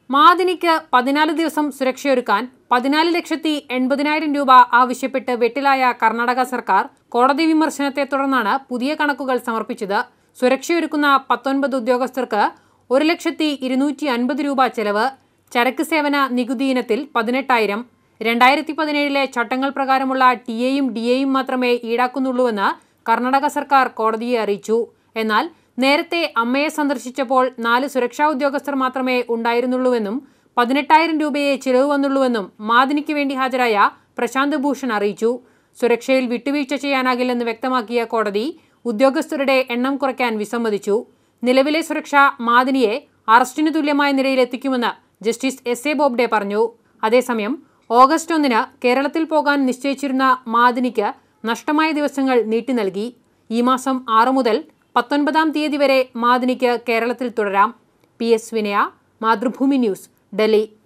മാദിനിക്ക് പതിനാല് ദിവസം സുരക്ഷയൊരുക്കാൻ പതിനാല് ലക്ഷത്തി എൺപതിനായിരം രൂപ ആവശ്യപ്പെട്ട് വെട്ടിലായ കർണാടക സർക്കാർ കോടതി വിമർശനത്തെ തുടർന്നാണ് പുതിയ കണക്കുകൾ സമർപ്പിച്ചത് സുരക്ഷയൊരുക്കുന്ന പത്തൊൻപത് ഉദ്യോഗസ്ഥർക്ക് ഒരു ലക്ഷത്തി ഇരുന്നൂറ്റി അൻപത് രൂപ ചെലവ് ചരക്ക് സേവന നികുതി ഇനത്തിൽ പതിനെട്ടായിരം രണ്ടായിരത്തി പതിനേഴിലെ ചട്ടങ്ങൾ പ്രകാരമുള്ള ടി എയും ഡി എയും മാത്രമേ ഈടാക്കുന്നുള്ളൂവെന്ന് കർണാടക സർക്കാർ കോടതിയെ അറിയിച്ചു എന്നാൽ നേരത്തെ അമ്മയെ സന്ദർശിച്ചപ്പോൾ നാല് സുരക്ഷാ ഉദ്യോഗസ്ഥർ മാത്രമേ ഉണ്ടായിരുന്നുള്ളൂവെന്നും പതിനെട്ടായിരം രൂപയെ ചിലവ് വന്നുള്ളൂവെന്നും മാദിനിക്ക് വേണ്ടി ഹാജരായ പ്രശാന്ത് ഭൂഷൺ അറിയിച്ചു സുരക്ഷയിൽ വിട്ടുവീഴ്ച ചെയ്യാനാകില്ലെന്ന് വ്യക്തമാക്കിയ കോടതി ഉദ്യോഗസ്ഥരുടെ എണ്ണം കുറയ്ക്കാൻ വിസമ്മതിച്ചു നിലവിലെ സുരക്ഷ മാദിനിയെ അറസ്റ്റിന് തുല്യമായ നിലയിലെത്തിക്കുമെന്ന് ജസ്റ്റിസ് എസ് എ ബോബ്ഡെ പറഞ്ഞു അതേസമയം ഓഗസ്റ്റ് ഒന്നിന് കേരളത്തിൽ പോകാൻ നിശ്ചയിച്ചിരുന്ന മാദിനിക്ക് നഷ്ടമായ ദിവസങ്ങൾ നീട്ടി നൽകി ഈ മാസം ആറു മുതൽ പത്തൊൻപതാം തീയതി വരെ മാദിനിക്ക് കേരളത്തിൽ തുടരാം പി എസ് വിനയ മാതൃഭൂമി ന്യൂസ് ഡൽഹി